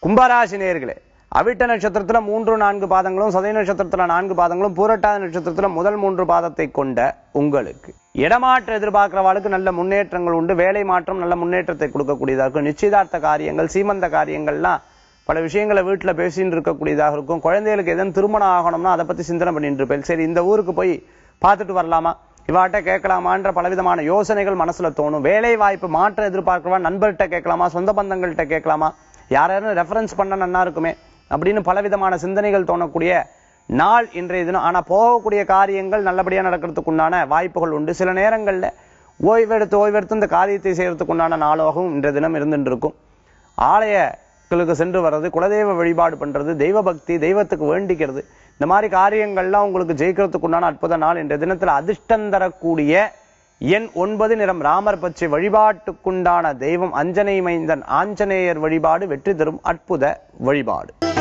கும்பராசி நேர்களே அவிட்ட நட்சத்திரத்துல மூன்று நான்கு பாதங்களும் சதய நட்சத்திரத்துல நான்கு பாதங்களும் பூரட்டாத நட்சத்திரத்துல முதல் மூன்று பாதத்தை கொண்ட உங்களுக்கு இடமாற்ற எதிர்பார்க்கிறவாளுக்கு நல்ல முன்னேற்றங்கள் உண்டு வேலை மாற்றம் நல்ல முன்னேற்றத்தை கொடுக்கக்கூடியதா இருக்கும் நிச்சயதார்த்த காரியங்கள் சீமந்த காரியங்கள்லாம் பல விஷயங்களை வீட்டுல பேசின்னு இருக்கக்கூடியதாக இருக்கும் குழந்தைகளுக்கு எதன் திருமணம் ஆகணும்னா அதை பத்தி சிந்தனை பண்ணிட்டு இருப்பேன் சரி இந்த ஊருக்கு போய் பார்த்துட்டு வரலாமா இவாட்ட கேட்கலாமான்ற பலவிதமான யோசனைகள் மனசுல தோணும் வேலை வாய்ப்பு மாற்றம் எதிர்பார்க்கிறவா நண்பர்கிட்ட கேட்கலாமா சொந்த பந்தங்கள்கிட்ட கேட்கலாமா யாராரும் ரெஃபரன்ஸ் பண்ண நன்னா இருக்குமே அப்படின்னு பலவிதமான சிந்தனைகள் தோணக்கூடிய நாள் இன்றைய தினம் ஆனா போகக்கூடிய காரியங்கள் நல்லபடியா நடக்கிறதுக்கு உண்டான வாய்ப்புகள் உண்டு சில நேரங்கள்ல ஓய்வெடுத்து ஓய்வெடுத்து இந்த காரியத்தை செய்யறதுக்கு உண்டான நாளாகவும் இன்றைய தினம் இருந்துட்டு இருக்கும் ஆலயங்களுக்கு சென்று வர்றது குலதெய்வ வழிபாடு பண்றது தெய்வ பக்தி தெய்வத்துக்கு வேண்டிக்கிறது இந்த மாதிரி காரியங்கள்லாம் உங்களுக்கு ஜெயிக்கிறதுக்கு உண்டான அற்புத நாள் இன்றைய தினத்துல அதிர்ஷ்டம் தரக்கூடிய எண் ஒன்பது நிறம் ராமர் பச்சை வழிபாட்டுக்குண்டான தெய்வம் அஞ்சனை மைந்தன் ஆஞ்சநேயர் வழிபாடு வெற்றி தரும் அற்புத வழிபாடு